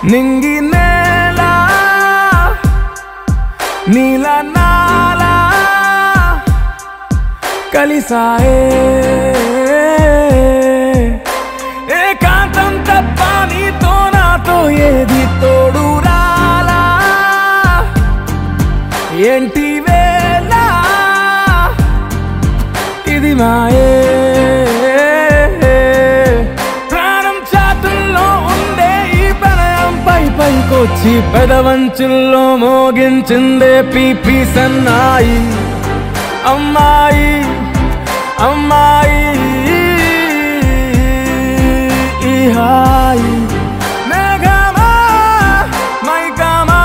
నింగి నేల నీల నాల కలిసాయే ఏకాంతం తప్ప నీతో నాతో ఏది తోడు రాలా ఏంటి వేళ ఇది మాయే ప్రాణం చాతుల్లో ఉండే ఈ ప్రణయం పై పైకొచ్చి పెదవంచుల్లో మోగించిందే పీపీ సన్నాయి అమ్మాయి అమ్మాయి ఈ హాయి మేఘమా మైకమా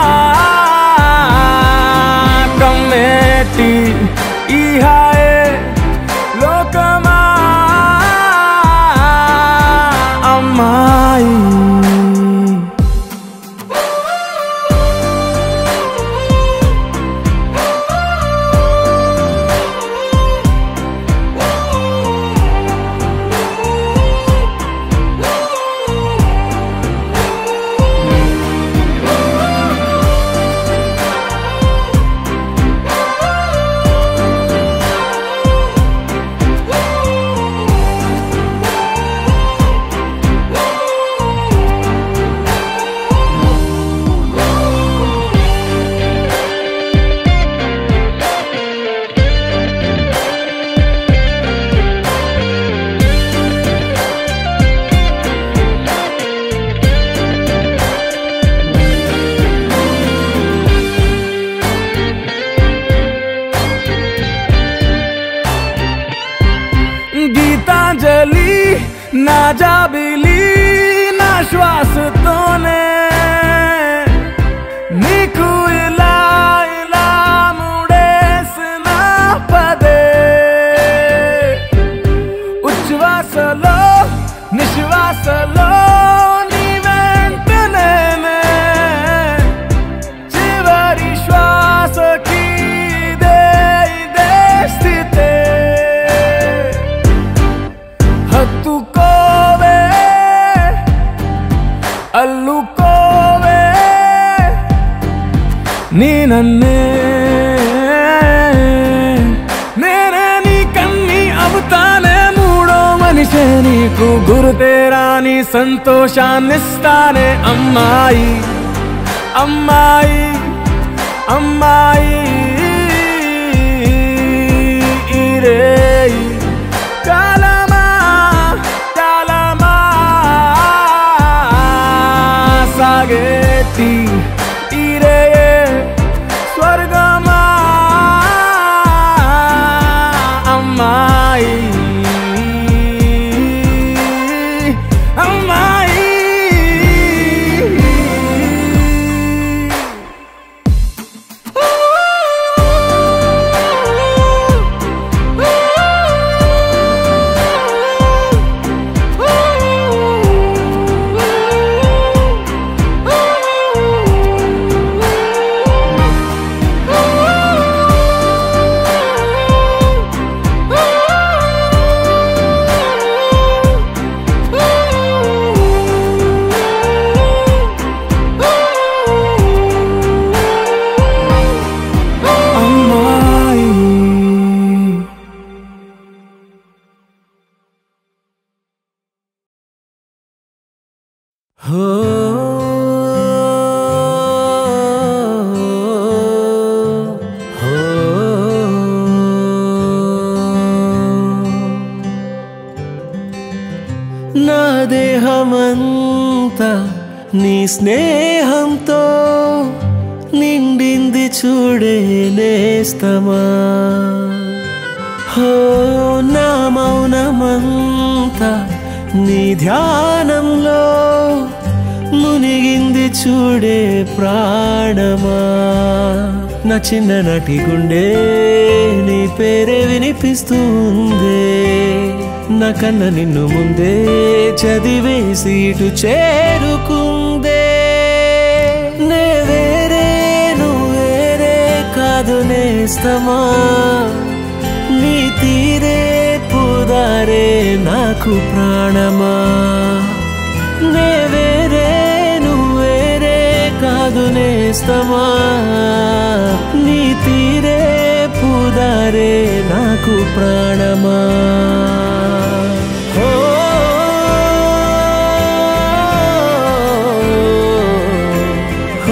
కమ్మేటి ఈ హాయే లోకమా అమ్మాయి గీతాంజలి నా జాబిలి నా శ్వాసతోనే నీకు ఇలా ఇలా ముడేసిన పదే ఉచ్ఛ్వాసలో నిశ్వాసలో నీ వెంట నేనే చివరి శ్వాసకి ఇదే ఇదే స్థితే హత్తుకోవే అల్లుకోవే నీ నన్నే నేనే నీ కన్ని అవుతానే మూడో మనిషే నీకు గురుతేరాని సంతోషాన్నిస్తానే అమ్మాయి అమ్మాయి అమ్మాయి ఇరేయి కాలమా కాలమా సాగేటి ఇరే స్వర్గమా అమ్మాయి అమ్మాయి అమ్మాయి హో హో నా దేహమంతా నీ స్నేహంతో నిండింది చూడే నేస్తమా హో నా మౌనమంతా నీ ధ్యానంలో మునిగింది చూడే ప్రాణమా నా చిన్ననాటి గుండె నీ పేరే వినిపిస్తుంది నా కన్న నిన్ను ముందే చదివేసి ఇటు చేరుకుందే నే వేరే నువ్వు వేరే కాదు నేస్తమా నీ తీరే పుదారే నాకు ప్రాణమా నే వేరే నువ్వు నేస్తమా నీ తీరే పుదారే నాకు ప్రాణమా ఓ, ఓ,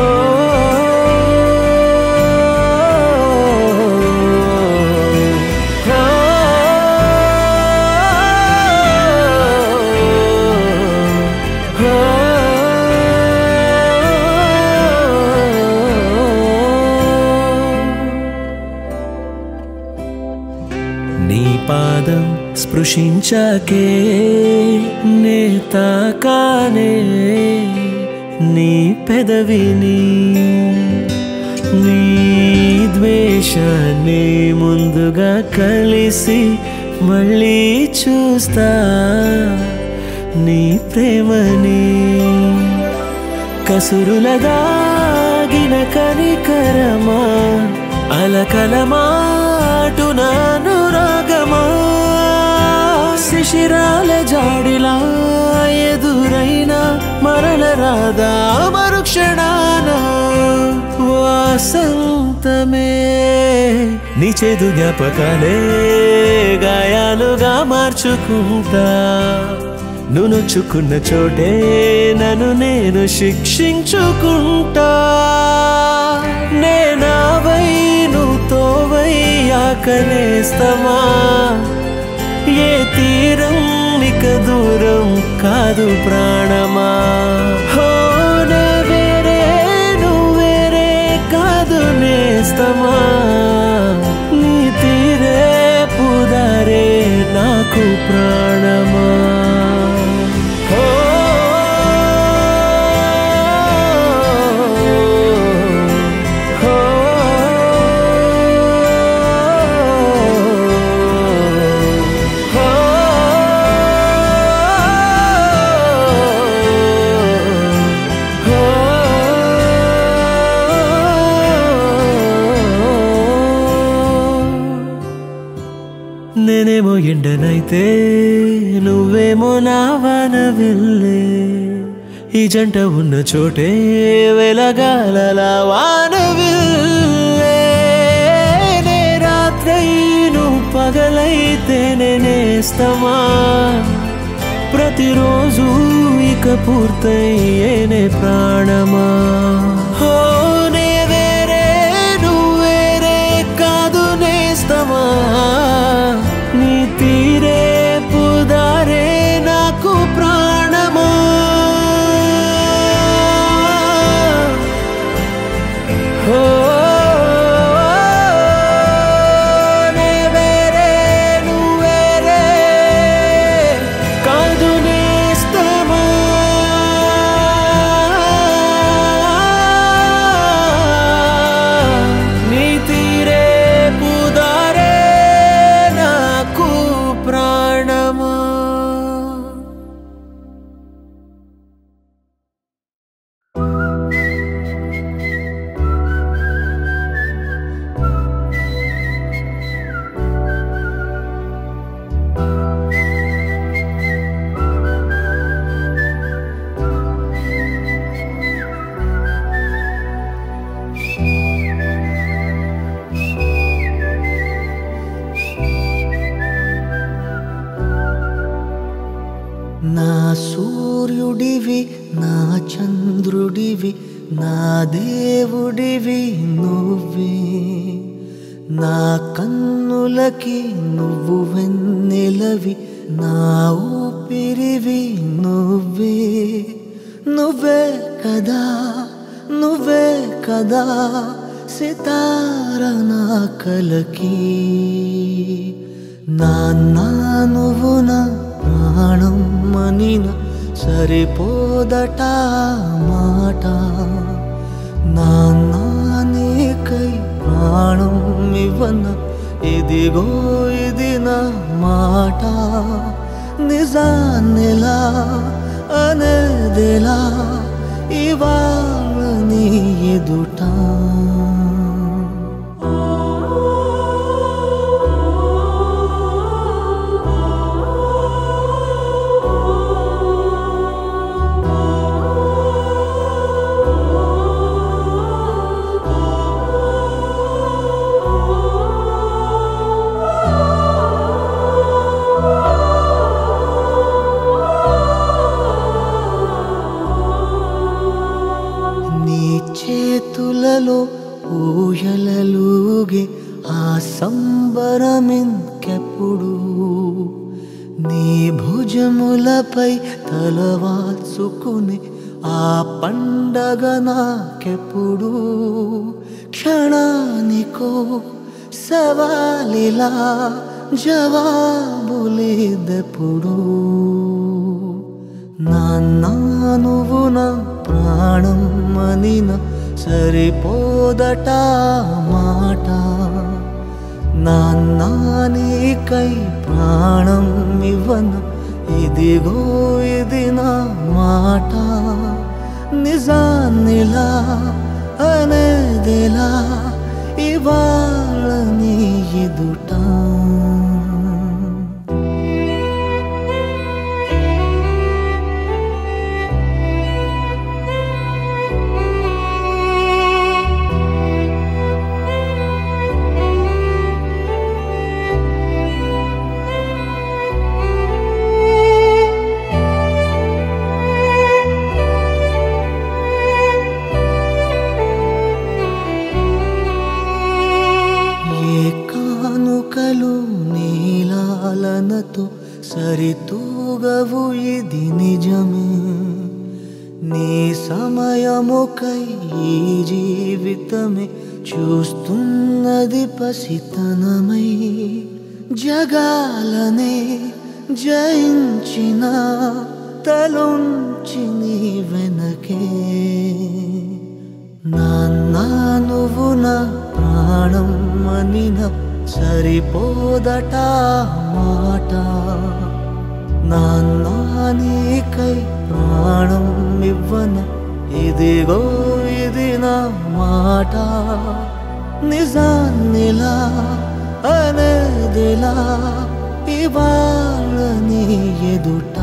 నీ పాదం స్పృశించాకే నే తాకానే నీ పెదవిని నీ ద్వేషాన్ని ముందుగా కలిసి మళ్ళీ చూస్తా నీ ప్రేమని కసురుల దాగిన కనికరమా అలకల మాటున అనురాగమా శిశిరాల జాడిలా ఎదురైన మరల రాదా మరుక్షణాన వాసంతమే నీ చేదు జ్ఞాపకాలే గాయాలుగా మార్చుకుంటా నువ్వు నొచ్చుకున్న చోటే నన్ను నేను శిక్షించుకుంటా నేనావై నువ్వు తోవయ్యాకనేస్తమా ఏ తీరం ఇక దూరం కాదు ప్రాణమా హో నే వేరే నువ్వు వేరే కాదు నేస్తమా నీ తీరే పుదారే నాకు ప్రాణమా ఓ, ఓ, నేనేమో ఎండనైతే నువ్వేమో నా వాన వెళ్ళే ఈ జంట ఉన్న చోటే వెలగాలలా వాన వెళ్ళే నే రాత్రై నువ్వు పగలైతే నేనేస్తమా ప్రతిరోజు ఇక పూర్తయ్యేనే ప్రాణమా హో నే వేరే నువ్వు వేరే కాదు నేస్తమా నీ తీరే పుదారే నాకు ప్రాణమా ఓ నే వేరే నువ్వు వేరే కాదు నేస్తమా నీ తీరే పుదారే నాకు ప్రాణమా నా సూర్యుడివి నా చంద్రుడివి నా దేవుడివి నువ్వే నా కన్నులకి నువ్వు వెన్నెలవి నా ఊపిరివి నువ్వే నువ్వే కదా నువ్వే కదా సితార నా కలకి నాన్న నువ్వు నా ప్రాణం మనిన సరిపోదట మాట నాన్న నీకై ప్రాణం ఇవ్వన ఇదిగో ఇది నా మాట నిజాన్నిలా అనేదిలా ఇవాళ నీ ఎదుట వరమింకెప్పుడు నీ భుజములపై తలవాల్చుకుని ఆ పండగ నాకెప్పుడు క్షణానికో సవాలిలా జవాబులేదెప్పుడు నాన్న నువ్వు నా ప్రాణం అనిన సరిపోదట ఆ మాట నాన్న నీకై ప్రాణం ఇవ్వన ఇదిగో ఇది నా మాట నిజాన్నిలా అనేదిలా ఇవాళ నీ ఎదుట ఏ కానుకలు నీలాలనతో సరితూగవు ఇది నిజమే నీ సమయముకై ఈ జీవితమే చూస్తున్నది పసితనమై జగాలనే జయించిన తలొంచి నీ వెనకే నాన్న నువ్వు నా ప్రాణం అనిన సరిపోదట ఆ మాట నాన్న నీకై ప్రాణం ఇవ్వన ఇదిగో ఇది నా మాట నిజాన్నిలా అనేదిలా ఇవాళ నీ ఎదుట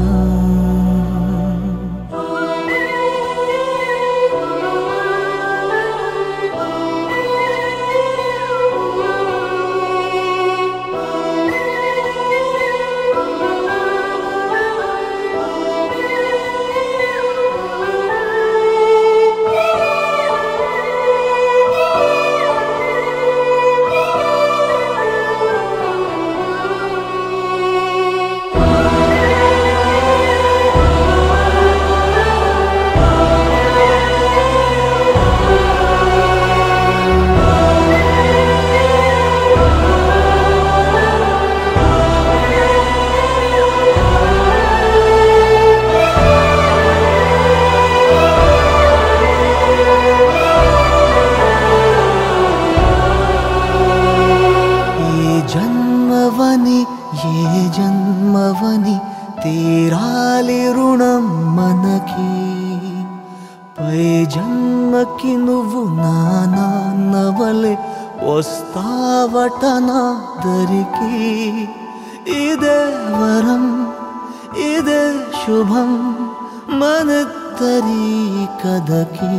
ఈ జన్మవని ఏ జన్మవని తీరాలి రుణం మనకి పై జన్మకి నువ్వు నా నాన్నవలే వస్తావట నా దరికి ఇదే వరం ఇదే శుభం మనద్దరి కథకి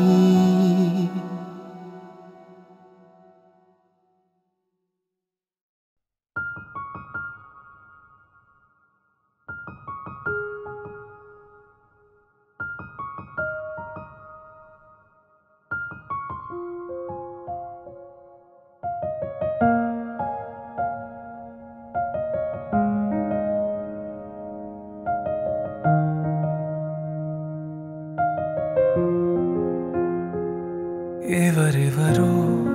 ఎవరెవరో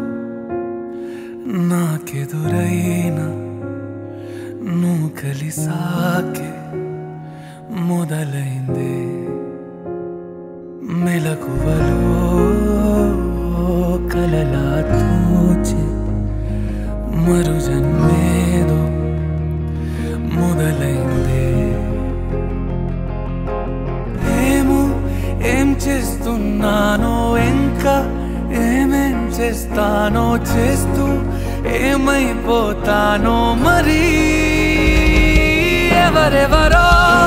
నాకెదురైనా నువ్వు కలిసాకే మొదలైందే మెలకువలో కలలా తోచే మరు జన్మేదో మొదలైందే ఏమో ఏం చేస్తున్నానో ఇంకా ఏమేం చేస్తానో చేస్తూ ఏమైపోతానో మరి ఎవరెవరో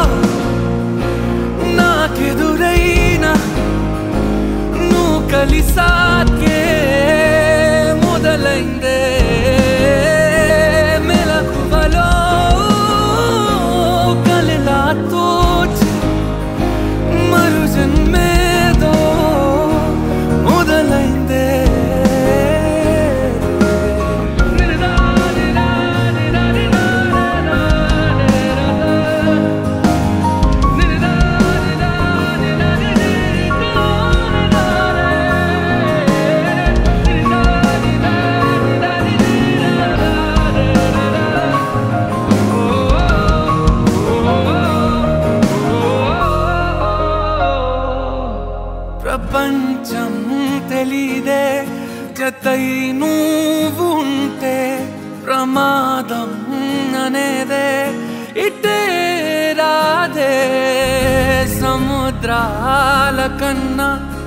నాకెదురైనా నువ్వు కలిసాకే మొదలైందే మెలకువలో కలలా తోచి మరు జన్మేదో మొదలైందే ప్రమాదం అనేదే ఇటే రాదే సముద్రాల కన్నా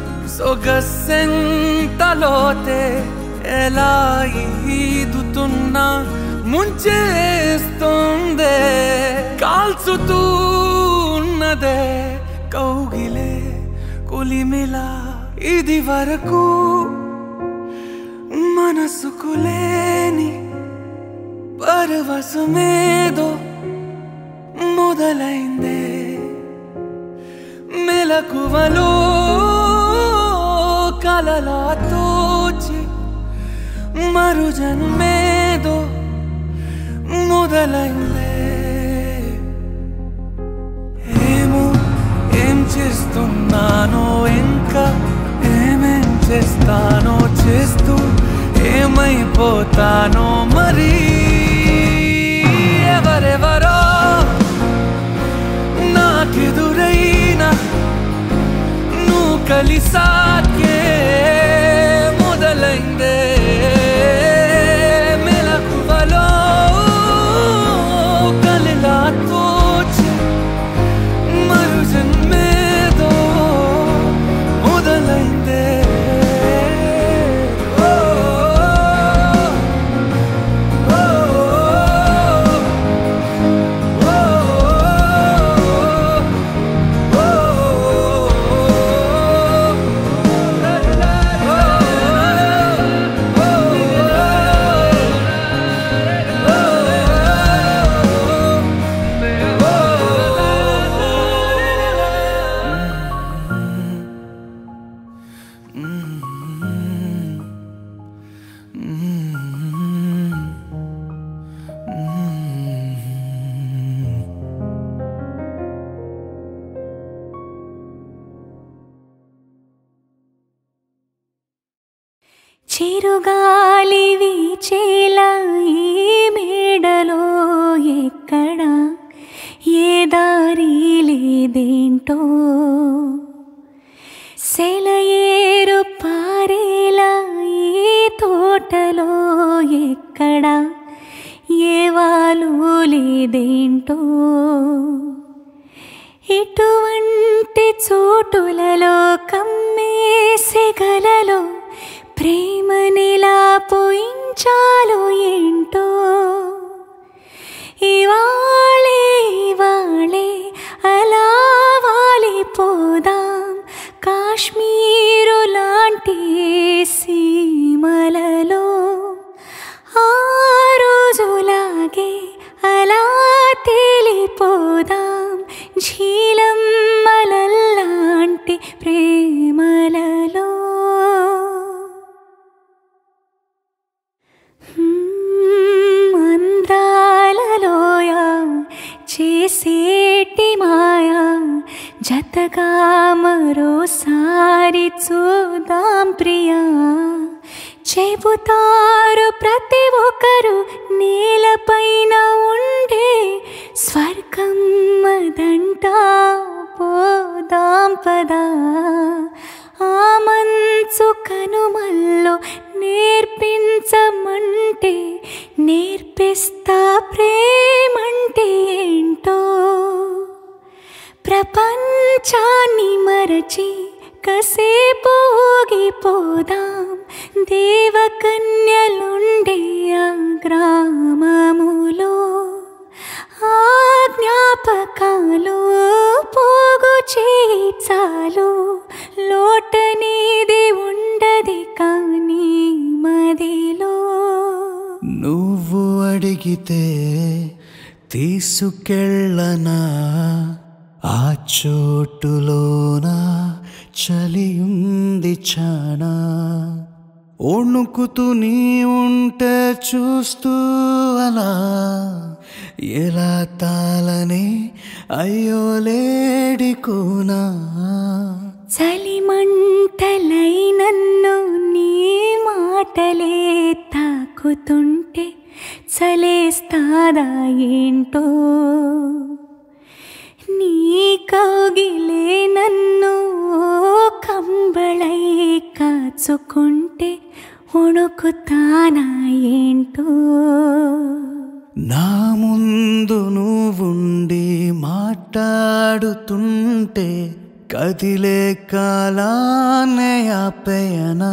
సొగసెంతలోతే ఎలా ఈదుతున్నా ముంచేస్తుందే కాల్చుతూ ఉన్నదే కౌగిలే కులిమిలా ఇది వరకు మనసుకు లేని పరవశమేదో మొదలైందే మెలకువలో కలలా తోచి మరు జన్మేదో మొదలైందే ఏమో ఏం చేస్తున్నానో ఇంకా ఏమేం చేస్తానో చేస్తూ ఏమైపోతానో మరి ఎవరెవరో నాకెదురైనా నువ్వు కలిసాకే మొదలైందే మెలకువలో కలిలా తోచి మరు జన్మేదో మొదలైందే ఓ, ఓ, ఓ, చిరుగాలి వీచేలా ఈ మేడలో ఎక్కడ ఏ దారి లేదేంటో సెలయేరు పారేలా ఈ తోటలో ఎక్కడ ఏ వాలు లేదేంటో ఇటువంటి చోటులలో కమ్మేసెగలలో ప్రేమనిలా పోయించాలో ఏంటో ఇవాళే ఇవాళే అలా వాలిపోదాం కాశ్మీరు లాంటి సీమలలో ఆ రోజులాగే అలా తేలిపోదాం ఝీలమ్మలల్లాంటి ప్రేమలలో హ్మ్, అందాలలోయ చేసేటి మాయా జతగా మరోసారి చూద్దాం ప్రియా చెబుతారు ప్రతి ఒక్కరు నేలపైన ఉండే స్వర్గం అదంట పోదాం పదా ఆ మంచు కనుమల్లో నేర్పించమంటే నేర్పిస్తా ప్రేమంటే ఏంటో ప్రపంచాన్ని మరచి కసేపు ఊగిపోదాం దేవకన్యలుండే ఆ గ్రామములో ఆ జ్ఞాపకాలు పోగు చేచాలు లోటనేది ఉండది కానీ మదిలో నువ్వు అడిగితే తీసుకెళ్ళనా ఆ చోటులోన చలియుంది చానా ఒణుకుతూ నీ ఉంటే చూస్తూ అలా ఎలా తాళని అయ్యో లేడికోనా చలిమంటలై నన్ను నీ మాటలే తాకుతుంటే చలేస్తాదా ఏంటో నీ కౌగిలే నన్ను కంబళై కాచుకుంటే వణుకుతానా ఏంటో నా ముందు నువ్వుండి మాట్లాడుతుంటే కదిలే కాలాన్నే ఆపేయనా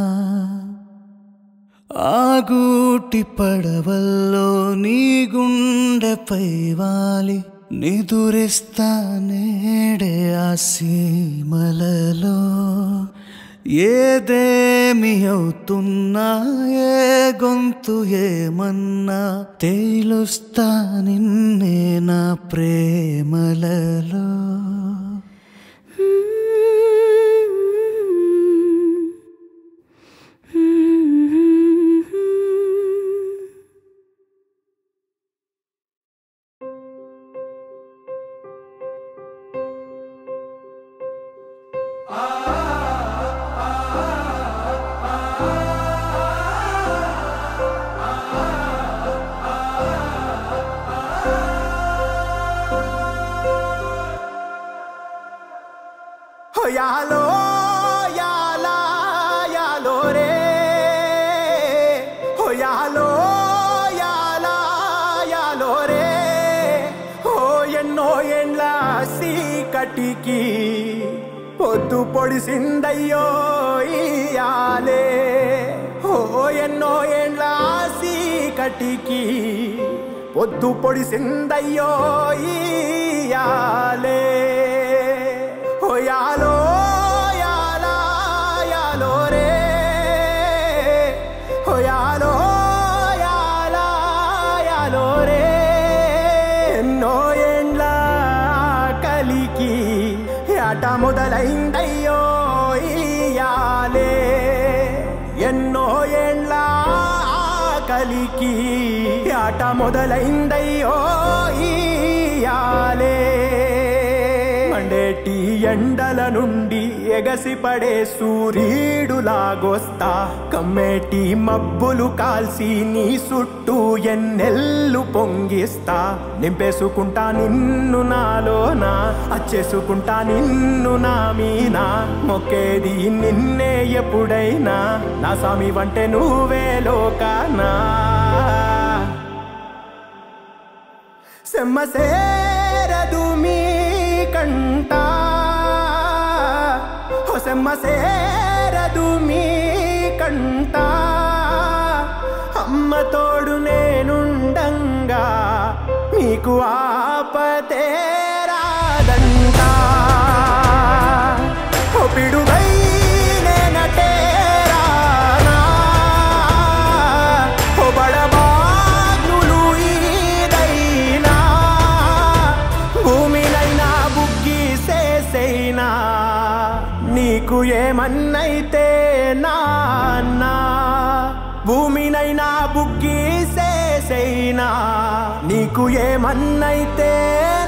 ఆగూటి పడవల్లో నీ గుండెపై వాలి నిదురిస్తా నేడే ఆ సీమలలో ఏదేమి అవుతున్నా ఏ గొంతు ఏమన్నా తేలుస్తా నిన్నే నా ప్రేమలలో యాలో యాలా యాలో రే హో యాలో యాలా యాలో రే హో ఎన్నో ఎండ్ల సీకటికి పొద్దు పొడిసిందయ్యో ఇయాలే హో ఎన్నో ఎండ్ల సీకటికి పొద్దు పొడిసిందయ్యో ఇయాలే హో యాలో యాలా యాలో రే హో యాలో యాలా యాలో రే ఎన్నో ఏండ్ల కలికి ఆట మొదలైందయ్యో ఇయాలే ఎన్నో ఏండ్ల కలికి ఆట మొదలైందయ్యో ఇయాలే మండేటి ఎండల నుండి ఎగసిపడే సూర్యుడులాగొస్తా కమ్మేటి మబ్బులు కాల్సి నీ చుట్టూ ఎన్నెల్లు పొంగిస్తా నింపేసుకుంటా నిన్ను నాలోనా అచ్చేసుకుంటా నిన్ను నా మీనా మొక్కేది నిన్నే ఎప్పుడైనా నా స్వామి వంటే నువ్వే లోకానా సెమ్మసేరదు మీ కంట సెమ్మసేరదు మీ కంట అమ్మ తోడు నేనుండంగా మీకు ఆపతే రాదంట ఓ పిడుగై నేనటేరానా ఓ బడబాగ్నులు ఈదైనా భూమినైనా బుగ్గి సేసైనా నీకు ఏమన్నైతే నాన్నా భూమినైనా బుగ్గి సేసైనా నీకు ఏమన్నైతే